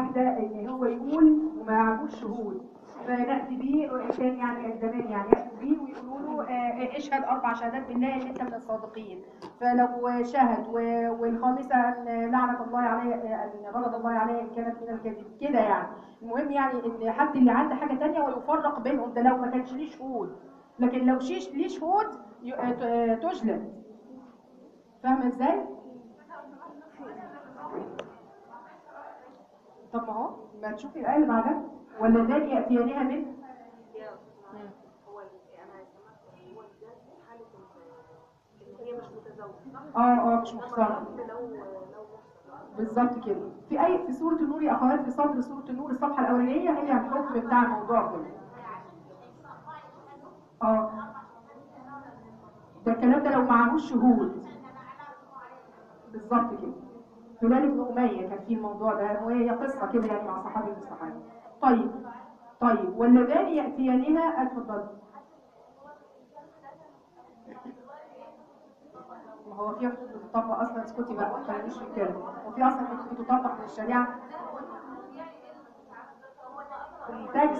واحدة ان هو يقول وما معهوش شهود فنأتي به كان يعني زمان يعني يأتوا به ويقولوا له آه، اشهد أربع شهادات بالله إن أنت من الصادقين فلو شهد و- والخامسة أن لعنة الله عليه آه، أن غضب الله عليه إن كانت من الكذب كده يعني المهم يعني إن حد اللي عنده حاجة تانية ويفرق بينهم ده لو ما كانش ليه شهود لكن لو شيش ليه شهود ي- آه، ت- آه، تجلد فاهمة إزاي؟ طب ما هو ما تشوفي الآية اللي بعدها واللذان يأتيانها من هو ال- انا سمعت هو ده في حاله ال- ان هي مش متزوجه صح؟ اه اه مش انما محصنة الأصل لو لو محصنه بالظبط كده في أي في سورة النور يا أخوات في صدر سورة النور الصفحة الأولانية هي الحكم بتاع الموضوع كله اه ده الكلام ده لو معهوش شهود بالظبط كده هلال بن أمية كان فيه الموضوع ده وهي قصة كده يعني مع صحابي من الصحابة طيب طيب واللذان يأتيانها اتفضل ما هو في حدود بتطبق اصلا اسكتي بقى ما تخلينيش في الكلام هو في اصلا حدود بتطبق من الشريعه التاكس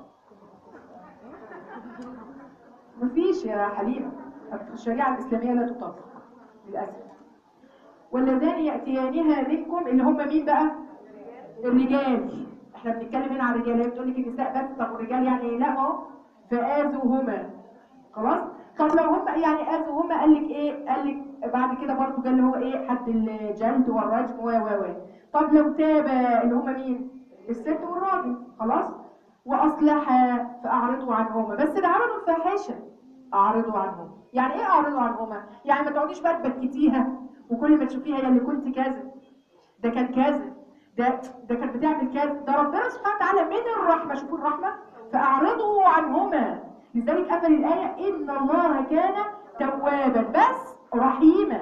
مفيش يا حليمه الشريعه الاسلاميه لا تطبق للاسف واللذان ياتيانها منكم اللي هم مين بقى الرجال احنا بنتكلم هنا عن الرجال هي بتقول لك النساء بس طب والرجال يعني ايه لا ما هو فآذوهما خلاص طب لو هم يعني آذوهما قال لك ايه قال لك بعد كده برضو قال اللي هو ايه حد الجلد والرجم و و و طب لو تاب اللي هم مين الست والراجل خلاص واصلح فاعرضوا عنهما بس ده عملوا الفاحشه اعرضوا عنهم يعني ايه اعرضوا عنهما يعني ما تقعديش بقى تبكتيها وكل ما تشوفيها يا اللي كنت كذا ده كان كذا ده ده كانت بتعمل كذا ده ربنا سبحانه وتعالى من الرحمه شوفوا الرحمه فاعرضوا عنهما لذلك قفل الايه ان الله كان توابا بس رحيما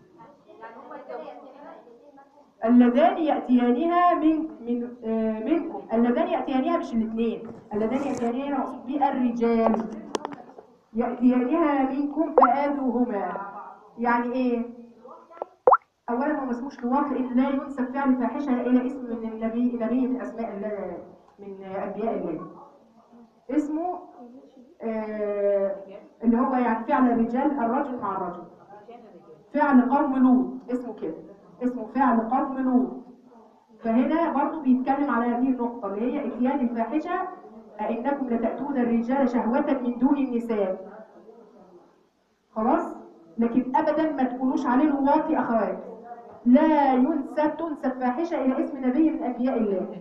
اللذان ياتيانها من من آه منكم اللذان ياتيانها مش الاثنين اللذان ياتيانها مقصود بيه الرجال ياتيانها منكم فاذوهما يعني ايه اولا هو ما اسموش لواط لان لا ينسب فعل فاحشه الى اسم من النبي نبي من اسماء الله من انبياء الله اسمه آه اللي هو يعني فعل الرجال الرجل مع الرجل فعل قوم لوط اسمه كده اسمه فعل قوم لوط فهنا برضو بيتكلم على هذه النقطة اللي هي اتيان الفاحشة أئنكم لتأتون الرجال شهوة من دون النساء خلاص لكن أبدا ما تقولوش عليه لواطي أخوات لا ينسب تنسب فاحشة إلى اسم نبي من أنبياء الله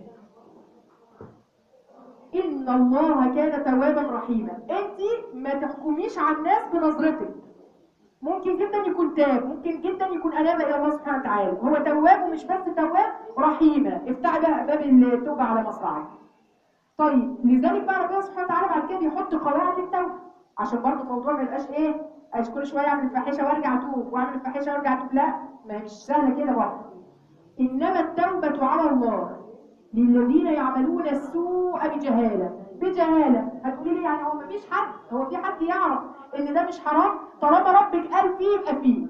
إن الله كان توابا رحيما أنت ما تحكميش على الناس بنظرتك ممكن جدا يكون تاب ممكن جدا يكون أناب إلى الله سبحانه وتعالى هو تواب ومش بس تواب رحيما افتح بقى باب التوبة على مصراعك طيب لذلك بقى ربنا سبحانه وتعالى بعد كده بيحط قواعد للتوبة عشان برضه الموضوع ما يبقاش ايه اش كل شويه اعمل الفاحشه وارجع اتوب واعمل الفاحشه وارجع اتوب لا ما هي مش سهله كده برضه انما التوبه على الله للذين يعملون السوء بجهاله بجهاله هتقولي لي يعني هو ما فيش حد هو في حد يعرف ان ده مش حرام طالما ربك قال فيه يبقى فيه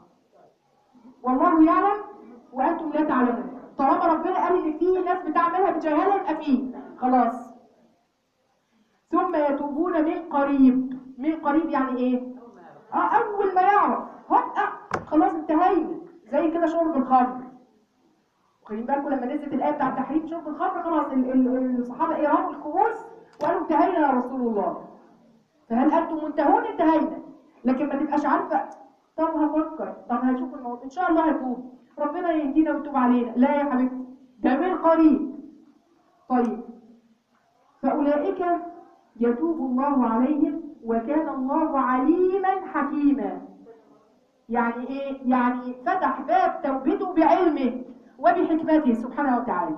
والله يعلم وانتم لا تعلمون طالما ربنا قال ان في ناس بتعملها بجهاله يبقى فيه خلاص ثم يتوبون من قريب من قريب يعني ايه اه اول ما يعرف هوب آه خلاص انتهينا زي كده شرب الخمر واخدين بالكم لما نزلت الايه بتاعت تحريم شرب الخمر خلاص ال- ال- الصحابه ايه رموا الكؤوس وقالوا انتهينا يا رسول الله فهل انتم منتهون انتهينا لكن ما تبقاش عارفه طب هفكر طب هشوف الموضوع ان شاء الله هتوب ربنا يهدينا ويتوب علينا لا يا حبيبتي ده من قريب طيب فاولئك يتوب الله عليهم وكان الله عليما حكيما يعني ايه يعني فتح باب توبته بعلمه وبحكمته سبحانه وتعالى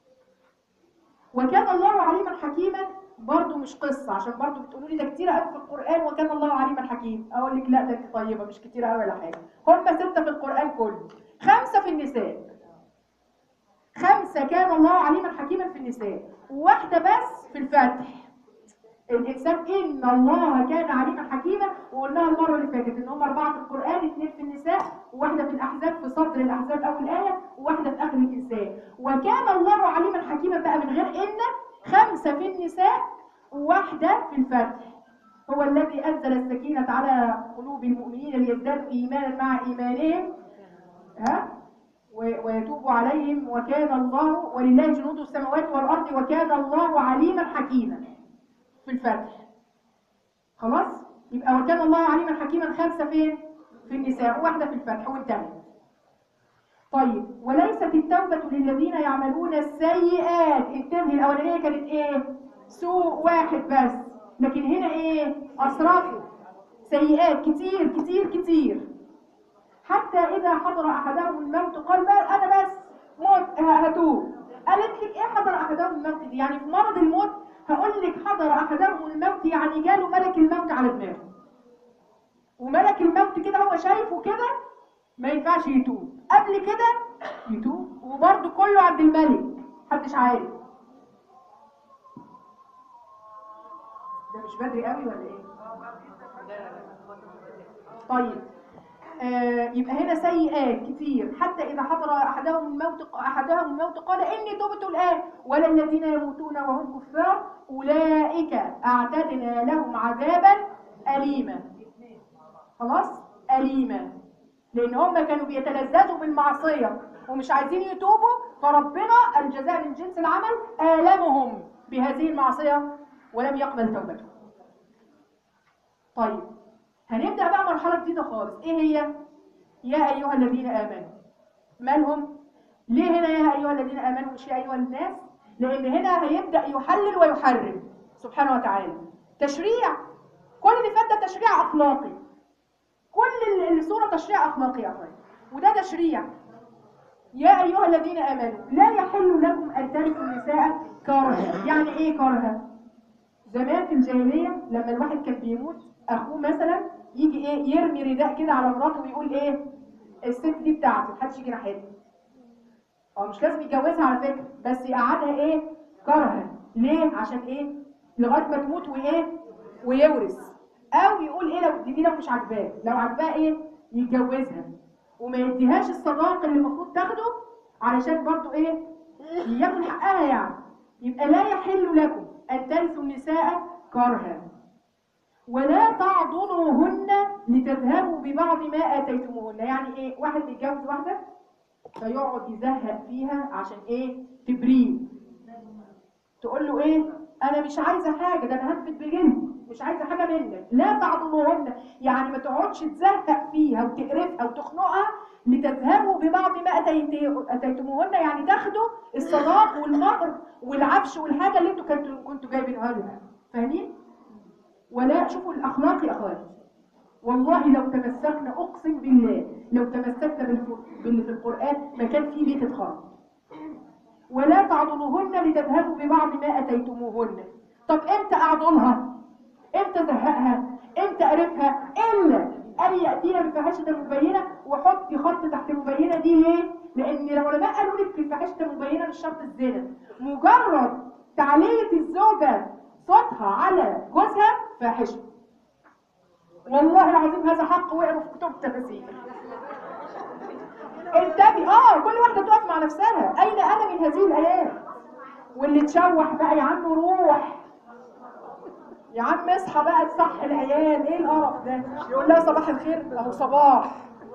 وكان الله عليما حكيما برضو مش قصة عشان برضو بتقولوا لي ده كتير قوي في القرآن وكان الله عليما حكيم اقول لك لا ده انت طيبة مش كتير قوي ولا حاجة هم ستة في القرآن كله خمسة في النساء خمسة كان الله عليما حكيما في النساء وواحدة بس في الفتح الانسان ان الله كان عليما حكيما وقلناها المره اللي فاتت ان هم اربعه في القران اثنين في النساء وواحده في الاحزاب في صدر الاحزاب اول ايه وواحده في اخر الانسان وكان الله عليما حكيما بقى من غير ان خمسه في النساء وواحده في الفتح هو الذي انزل السكينه على قلوب المؤمنين ليزدادوا ايمانا مع ايمانهم ها و- ويتوب عليهم وكان الله ولله جنود السماوات والارض وكان الله عليما حكيما في الفتح خلاص يبقى وكان الله عليما حكيما خمسه فين في النساء واحده في الفتح وانتهت طيب وليست التوبة للذين يعملون السيئات انتبهي الأولانية كانت ايه سوء واحد بس لكن هنا ايه أسرافه سيئات كتير كتير كتير حتى إذا حضر أحدهم الموت قال بقى أنا بس موت ه- هتوب قالت لك إيه حضر أحدهم الموت دي يعني في مرض الموت هقول لك حضر أحدهم الموت يعني جاله ملك الموت على دماغه وملك الموت كده هو شايفه كده ما ينفعش يتوب قبل كده يتوب وبرضه كله عند الملك محدش عارف ده مش بدري قوي ولا ايه طيب آه يبقى هنا سيئات كتير حتى إذا حضر أحدهم الموت أحدهم الموت قال إني تبت الآن ولا الذين يموتون وهم كفار أولئك أعتدنا لهم عذابا أليما خلاص أليما لأن هم كانوا بيتلذذوا بالمعصية ومش عايزين يتوبوا فربنا الجزاء من جنس العمل آلمهم بهذه المعصية ولم يقبل توبتهم طيب هنبدأ بقى مرحلة جديدة خالص ايه هي يا ايها الذين امنوا مالهم ليه هنا يا ايها الذين امنوا مش يا ايها الناس لان هنا هيبدأ يحلل ويحرم سبحانه وتعالى تشريع كل اللي فات ده تشريع اخلاقي كل ال- الصورة تشريع اخلاقي يا اخوان وده تشريع يا ايها الذين امنوا لا يحل لكم ان ترثوا النساء كرها يعني ايه كرها زمان في الجاهلية لما الواحد كان بيموت أخوه مثلا يجي إيه يرمي رداء كده على مراته ويقول إيه الست دي بتاعتي محدش يجي ناحيتها هو مش لازم يتجوزها على فكرة بس يقعدها إيه كرها ليه عشان إيه لغاية ما تموت وإيه ويورث أو يقول إيه لو دي, دي لو مش عاجباه لو عاجباه إيه يتجوزها وما يديهاش الصداق اللي المفروض تاخده علشان برضو إيه ياخد حقها يعني يبقى لا يحل لكم أن ترثوا النساء كرها ولا تعضلوهن لتذهبوا ببعض ما آتيتموهن يعني إيه واحد بيتجوز واحدة فيقعد يزهق فيها عشان إيه تبريه تقول له إيه أنا مش عايزة حاجة ده أنا هثبت بجلدي مش عايزة حاجة منك لا تعضلوهن يعني ما تقعدش تزهق فيها وتقرفها وتخنقها لتذهبوا ببعض ما أتيت- اتيتموهن يعني تاخدوا الصداق والمهر والعفش والحاجه اللي انتوا كنتوا كنتوا جايبينها لها فاهمين ولا شوفوا الاخلاق يا اخواتي والله لو تمسكنا اقسم بالله لو تمسكنا بالف- باللي في القران ما كان في بيت اتخرب ولا تعضلوهن لتذهبوا ببعض ما اتيتموهن طب امتى اعضلها امتى زهقها امتى قرفها الا ان ياتينا بفاحشه مبينه وحطي خط تحت مبينه دي ليه لان العلماء قالوا لك في فاحشه مبينه مش شرط الزنا مجرد تعلية الزوجه صوتها على جوزها فاحشه والله العظيم هذا حق وقعوا في كتب التفاسير انتبه اه كل واحده تقف مع نفسها اين انا من هذه الايات واللي تشوح بقى يا عم روح يا عم اصحى بقى تصحي العيال ايه القرف ده يقول لها صباح الخير اهو صباح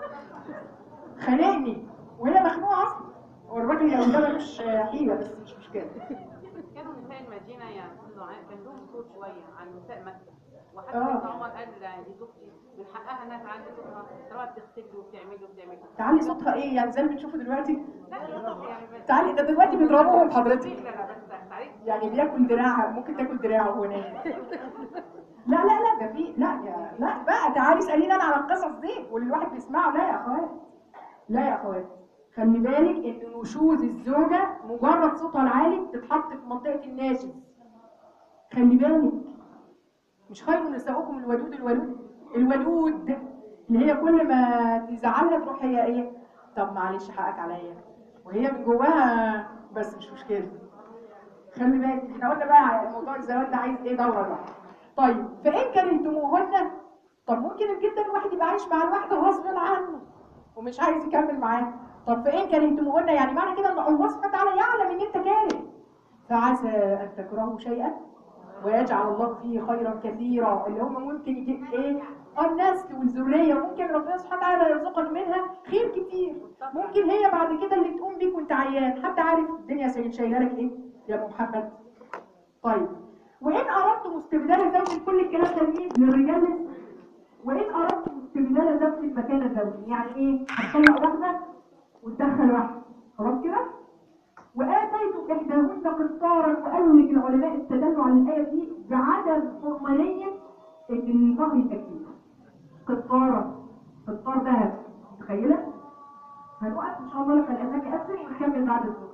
خانقني وهي مخنوقه اصلا هو الراجل اللي قدامها مش حيله بس مش مشكله كانوا نساء المدينة يعني كان لهم صوت شوية عن نساء مكة وحتى آه. سيدنا عمر قال دي زوجتي من حقها انها تعلي صوتها سواء تغسل وبتعمل وبتعمل تعالي صوتها ايه يعني زي اللي بنشوفه دلوقتي لا صوتها يعني بس تعالي ده دلوقتي بيضربوهم حضرتك لا لا بس تعريف يعني بياكل دراعها ممكن تاكل دراعه وهو نايم لا لا لا ده في لا يا لا بقى تعالي اساليني انا على القصص دي واللي الواحد بيسمعه لا يا اخوات لا يا اخوات خلي بالك ان نشوز الزوجه مجرد صوتها العالي تتحط في منطقه الناشز خلي بالك مش خير نساؤكم الودود الولود الودود اللي هي كل ما تزعلها تروح هي ايه طب معلش حقك عليا وهي من جواها بس مش مشكله خلي بالك احنا قلنا بقى على موضوع الزواج ده عايز ايه دوره لوحده طيب فان كرهتموهن طب ممكن جدا الواحد يبقى عايش مع الواحده غصب عنه ومش عايز يكمل معاها طب فان كرهتموهن يعني معنى كده ان الله سبحانه وتعالى يعلم ان انت كاره فعسى ان تكرهوا شيئا ويجعل الله فيه خيرا كثيرا اللي هم ممكن يجيب ايه النسل والذريه ممكن ربنا سبحانه وتعالى يرزقك منها خير كتير ممكن هي بعد كده اللي تقوم بيك وانت عيان حد عارف الدنيا شايله لك ايه يا ابو محمد طيب وان اردتم استبدال زوج كل الكلام ده لمين للرجال لسه. وان اردتم استبدال زوج مكان زوج يعني ايه هتطلق واحده وتدخل واحده خلاص كده وآتيتم إحداهن قنطارا وقال لك العلماء استدلوا على الآية دي بعدم حرمانية إن المهر يكفيه قنطارا قنطار ذهب متخيلة؟ هنوقف إن شاء الله لما الأذان يأذن ونكمل بعد الظهر